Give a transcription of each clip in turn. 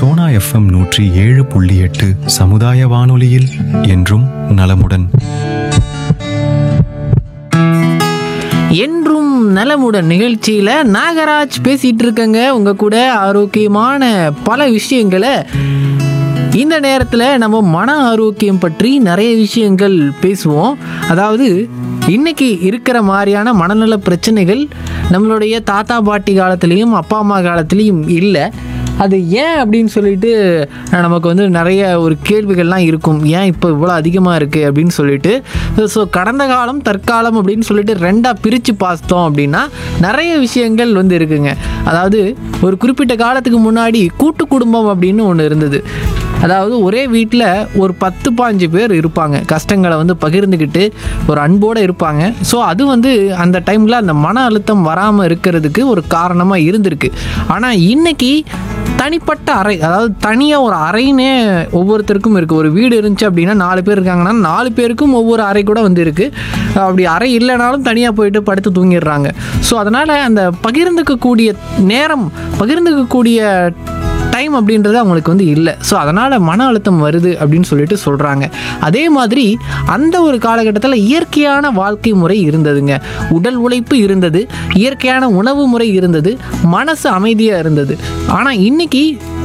Sona FM நூற்றி ஏழு புள்ளி எட்டு சமுதாய வானொலியில் என்றும் நலமுடன் என்றும் நலமுடன் நிகழ்ச்சியில் நாகராஜ் பேசிகிட்டு இருக்கங்க உங்கள் கூட ஆரோக்கியமான பல விஷயங்களை இந்த நேரத்தில் நம்ம மன ஆரோக்கியம் பற்றி நிறைய விஷயங்கள் பேசுவோம் அதாவது இன்னைக்கு இருக்கிற மாதிரியான மனநல பிரச்சனைகள் நம்மளுடைய தாத்தா பாட்டி காலத்துலேயும் அப்பா அம்மா காலத்துலேயும் இல்லை அது ஏன் அப்படின்னு சொல்லிட்டு நமக்கு வந்து நிறைய ஒரு கேள்விகள்லாம் இருக்கும் ஏன் இப்போ இவ்வளோ அதிகமாக இருக்குது அப்படின்னு சொல்லிட்டு ஸோ கடந்த காலம் தற்காலம் அப்படின்னு சொல்லிட்டு ரெண்டாக பிரித்து பார்த்தோம் அப்படின்னா நிறைய விஷயங்கள் வந்து இருக்குங்க அதாவது ஒரு குறிப்பிட்ட காலத்துக்கு முன்னாடி கூட்டு குடும்பம் அப்படின்னு ஒன்று இருந்தது அதாவது ஒரே வீட்டில் ஒரு பத்து பாஞ்சு பேர் இருப்பாங்க கஷ்டங்களை வந்து பகிர்ந்துக்கிட்டு ஒரு அன்போடு இருப்பாங்க ஸோ அது வந்து அந்த டைமில் அந்த மன அழுத்தம் வராமல் இருக்கிறதுக்கு ஒரு காரணமாக இருந்திருக்கு ஆனால் இன்னைக்கு தனிப்பட்ட அறை அதாவது தனியாக ஒரு அறைனே ஒவ்வொருத்தருக்கும் இருக்குது ஒரு வீடு இருந்துச்சு அப்படின்னா நாலு பேர் இருக்காங்கன்னா நாலு பேருக்கும் ஒவ்வொரு அறை கூட வந்து இருக்குது அப்படி அறை இல்லைனாலும் தனியாக போயிட்டு படுத்து தூங்கிடுறாங்க ஸோ அதனால் அந்த பகிர்ந்துக்கக்கூடிய நேரம் பகிர்ந்துக்கக்கூடிய டைம் அப்படின்றது அவங்களுக்கு வந்து இல்லை ஸோ அதனால் மன அழுத்தம் வருது அப்படின்னு சொல்லிட்டு சொல்கிறாங்க அதே மாதிரி அந்த ஒரு காலகட்டத்தில் இயற்கையான வாழ்க்கை முறை இருந்ததுங்க உடல் உழைப்பு இருந்தது இயற்கையான உணவு முறை இருந்தது மனசு அமைதியாக இருந்தது ஆனால் இன்னைக்கு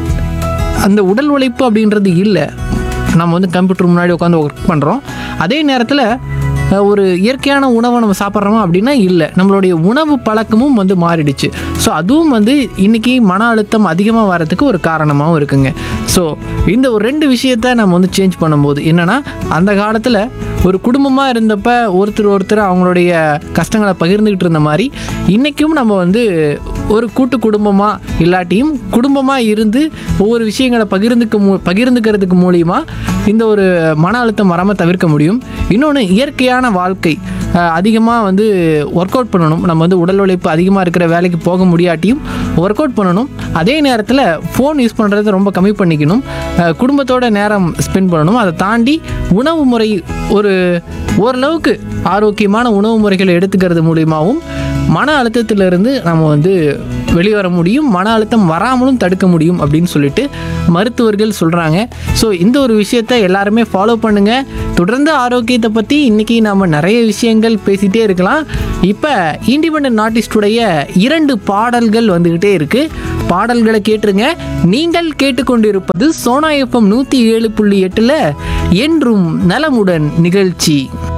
அந்த உடல் உழைப்பு அப்படின்றது இல்லை நம்ம வந்து கம்ப்யூட்டர் முன்னாடி உட்காந்து ஒர்க் பண்ணுறோம் அதே நேரத்தில் அஹ், ஒரு இயற்கையான உணவை நம்ம சாப்பிட்றோமா அப்படின்னா இல்லை நம்மளுடைய உணவு பழக்கமும் வந்து மாறிடுச்சு ஸோ அதுவும் வந்து இன்னைக்கு மன அழுத்தம் அதிகமாக வர்றதுக்கு ஒரு காரணமாகவும் இருக்குங்க ஸோ இந்த ஒரு ரெண்டு விஷயத்த நம்ம வந்து சேஞ்ச் பண்ணும்போது என்னென்னா அந்த காலத்தில் ஒரு குடும்பமாக இருந்தப்ப ஒருத்தர் ஒருத்தர் அவங்களுடைய கஷ்டங்களை பகிர்ந்துக்கிட்டு இருந்த மாதிரி இன்றைக்கும் நம்ம வந்து ஒரு கூட்டு குடும்பமாக இல்லாட்டியும் குடும்பமாக இருந்து ஒவ்வொரு விஷயங்களை பகிர்ந்துக்க மூ பகிர்ந்துக்கிறதுக்கு மூலிமா இந்த ஒரு மன அழுத்தம் வராமல் தவிர்க்க முடியும் இன்னொன்று இயற்கையான வாழ்க்கை அதிகமாக வந்து ஒர்க் அவுட் பண்ணணும் நம்ம வந்து உடல் உழைப்பு அதிகமாக இருக்கிற வேலைக்கு போக முடியாட்டியும் ஒர்க் அவுட் பண்ணணும் அதே நேரத்தில் ஃபோன் யூஸ் பண்ணுறதை ரொம்ப கம்மி பண்ணிக்கணும் அஹ், குடும்பத்தோட நேரம் ஸ்பெண்ட் பண்ணணும் அதை தாண்டி உணவு முறை ஒரு ஓரளவுக்கு ஆரோக்கியமான உணவு முறைகளை எடுத்துக்கிறது மூலியமாகவும் மன அழுத்தத்திலிருந்து நம்ம வந்து வெளிவர முடியும் மன அழுத்தம் வராமலும் தடுக்க முடியும் அப்படின்னு சொல்லிட்டு மருத்துவர்கள் சொல்கிறாங்க ஸோ இந்த ஒரு விஷயத்தை எல்லாருமே ஃபாலோ பண்ணுங்கள் தொடர்ந்து ஆரோக்கியத்தை பற்றி இன்றைக்கி நம்ம நிறைய விஷயங்கள் பேசிகிட்டே இருக்கலாம் இப்போ இண்டிபெண்ட் ஆர்டிஸ்டுடைய இரண்டு பாடல்கள் வந்துக்கிட்டே இருக்குது பாடல்களை கேட்டுருங்க நீங்கள் கேட்டுக்கொண்டிருப்பது சோனா எஃப்எம் நூற்றி ஏழு புள்ளி எட்டில் என்றும் நலமுடன் நிகழ்ச்சி